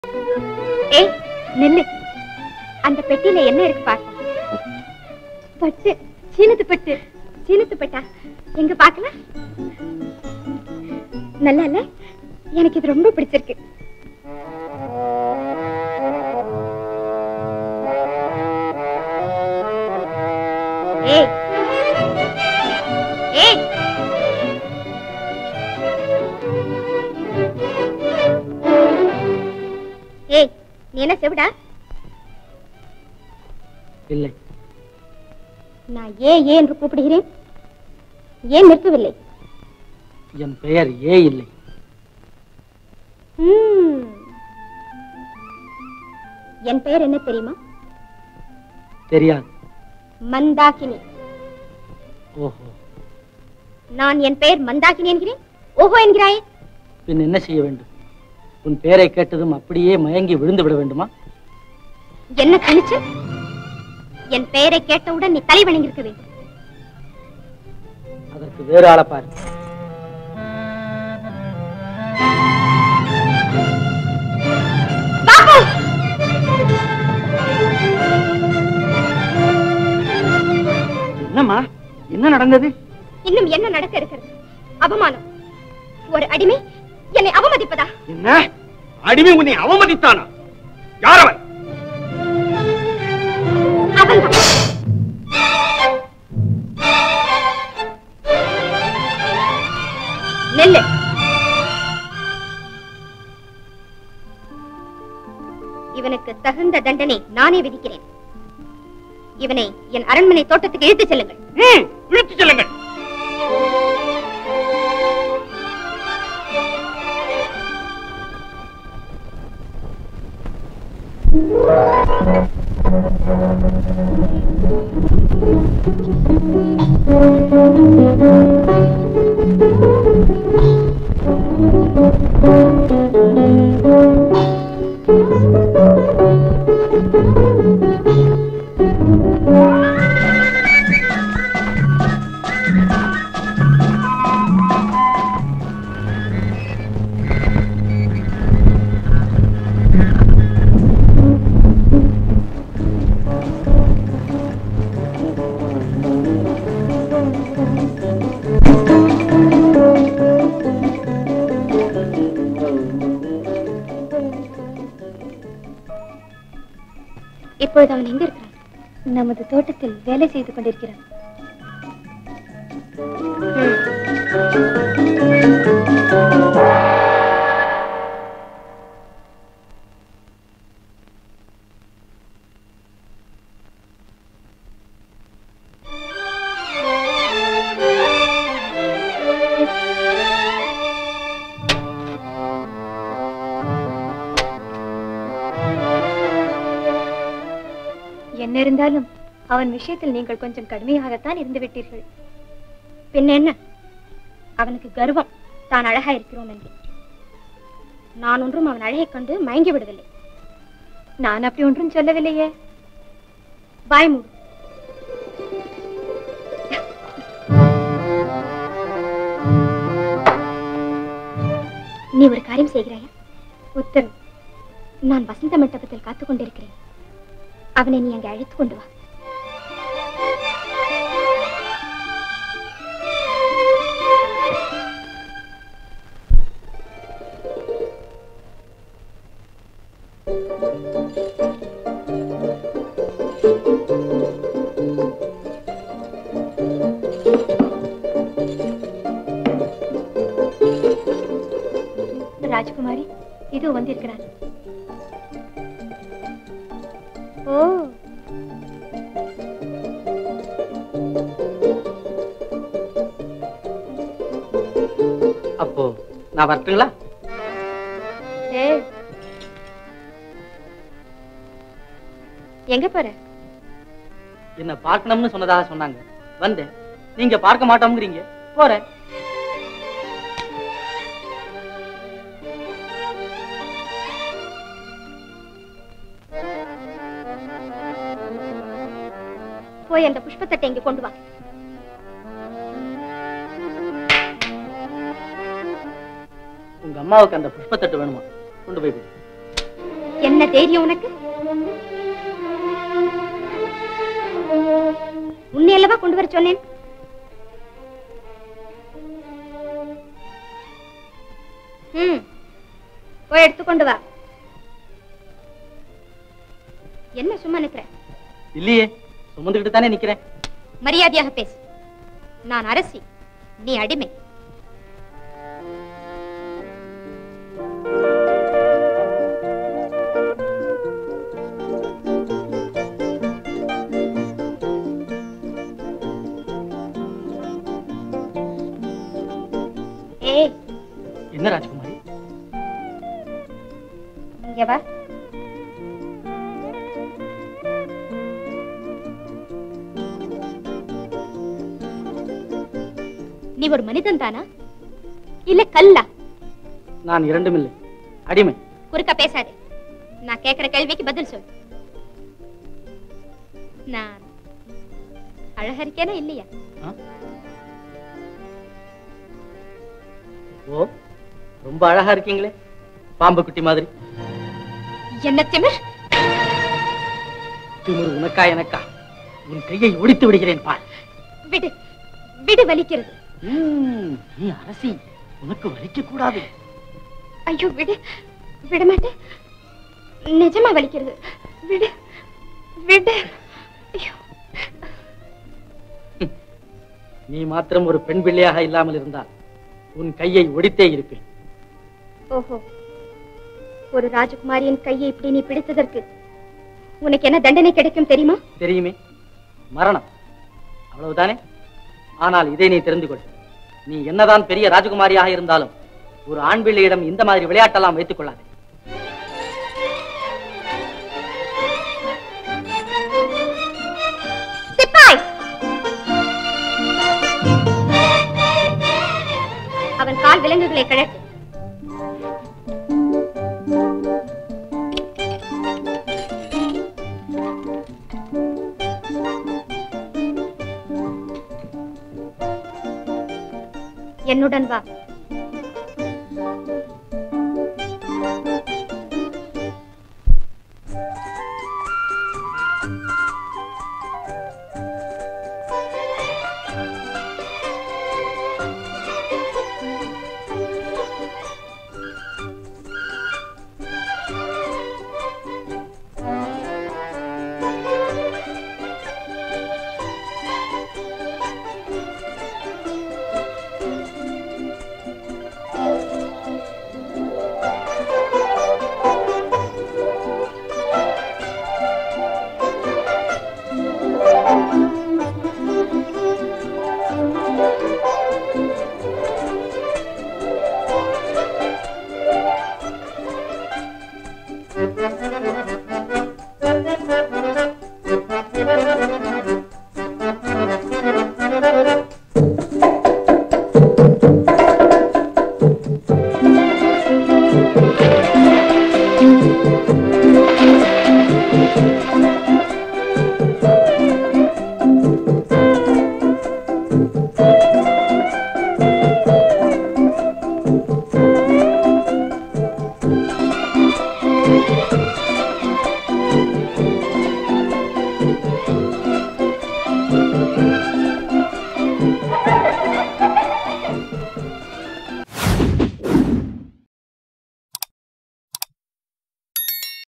ஏய் நில்லு அந்த பெட்டியில என்ன இருக்கு பாரு பட்டு சீனத்து பட்டு சீனத்து பட்டா எங்க பாக்கலாம் நல்லா இல்ல எனக்கு இது ரொம்ப பிடிச்சிருக்கு ஏய் ஏய் ஏய் நீ என்ன செவிடா இல்லை நான் ஏ ஏ என்று கூப்பிடுகிறேன் ஏன் நிற்கவில்லை என் பெயர் ஏ இல்லை ம். என் பெயர் என்ன தெரியுமா தெரியாது மந்தாகினி ஓஹோ நான் என் பெயர் மந்தாகினி என்கிறேன் ஓஹோ என்கிறாயே பின் என்ன செய்ய வேண்டும் உன் பெயரை கேட்டதும் அப்படியே மயங்கி விழுந்து விட வேண்டுமா என்ன துணிச்சு என் பெயரை கேட்டவுடன் நீ தலை வணங்கியிருக்க வேண்டும் அதற்கு வேறு ஆளை பாரு பாபு என்னம்மா என்ன நடந்தது இன்னும் என்ன நடக்க இருக்கிறது அவமானம் ஒரு அடிமை என்னை அவமதிப்பதா என்ன அடிமை உன்னை அவமதித்தானா யார் அவன் அவன்தான் நெல்லு இவனுக்கு தகுந்த தண்டனை நானே விதிக்கிறேன் இவனை என் அரண்மனை தோட்டத்துக்கு இழுத்துச் செல்லுங்கள் ம், இழுத்துச் செல்லுங்கள் இப்பொழுது அவன் எங்க இருக்கிறான் நமது தோட்டத்தில் வேலை செய்து கொண்டிருக்கிறான் என்ன இருந்தாலும் அவன் விஷயத்தில் நீங்கள் கொஞ்சம் கடுமையாகத்தான் இருந்து விட்டீர்கள் பின்ன என்ன அவனுக்கு கர்வம் தான் அழகா இருக்கிறோம் என்று நான் ஒன்றும் அவன் அழகைக் கண்டு மயங்கி விடவில்லை நான் அப்படி ஒன்றும் சொல்லவில்லையே வாய் மூடு நீ ஒரு காரியம் செய்கிறாயா உத்தரவு நான் வசந்த மண்டபத்தில் காத்துக் கொண்டிருக்கிறேன் அவனை நீ அங்கே அழைத்துக் கொண்டு வா ராஜகுமாரி இது வந்திருக்கிறார் ஓ அப்போ நான் வரட்டுங்களா ஏய். எங்க போற என்ன பார்க்கணும்னு சொன்னதாக சொன்னாங்க வந்தேன் நீங்க பார்க்க மாட்டோம்ங்கிறீங்க போறேன் போய் அந்த புஷ்பத்தட்டை இங்க கொண்டு வா உங்க அம்மாவுக்கு அந்த புஷ்பத்தட்டு வேணுமா கொண்டு போய் கொடு என்ன தைரியம் உனக்கு உன்னை அல்லவா கொண்டு வர சொன்னேன் ம் போய் எடுத்துக்கொண்டு வா என்ன சும்மா நிக்கிற இல்லையே சுமந்துக்கிட்டு தானே நிக்கிறேன் மரியாதையாக பேசு நான் அரசி நீ அடிமை ஏய் என்ன ராஜகுமாரி இங்க வா நீ ஒரு மனிதன் தானா இல்ல கல்லா நான் இரண்டும் இல்லை அடிமை குறுக்க பேசாதே நான் கேக்குற கேள்விக்கு பதில் சொல் நான் அழகா இருக்கேனா இல்லையா ஆ? ஓ ரொம்ப அழகா இருக்கீங்களே பாம்பு குட்டி மாதிரி என்ன திமிர் திமிரு உனக்கா எனக்கா உன் கையை ஒடித்து விடுகிறேன் பார் விடு விடு வலிக்கிறது ம், நீ அரசி உனக்கு வலிக்க கூடாது ஐயோ விடு விட மாட்டேன் நிஜமா வலிக்கிறது விடு விடு ஐயோ நீ மாத்திரம் ஒரு பெண் பிள்ளையாக இல்லாமல் இருந்தால் உன் கையை ஒடித்தே இருப்பேன் ஓஹோ ஒரு ராஜகுமாரியின் கையை இப்படி நீ பிடித்ததற்கு உனக்கு என்ன தண்டனை கிடைக்கும் தெரியுமா தெரியுமே மரணம் அவ்வளவுதானே ஆனால் இதை நீ தெரிந்து கொள் நீ என்னதான் பெரிய ராஜகுமாரியாக இருந்தாலும் ஒரு ஆண் பிள்ளையிடம் இந்த மாதிரி விளையாட்டெல்லாம் வைத்துக் கொள்ளாதே சிப்பாய் அவன் கால் விலங்குகளை கழட்டு என்னுடன் வா Thank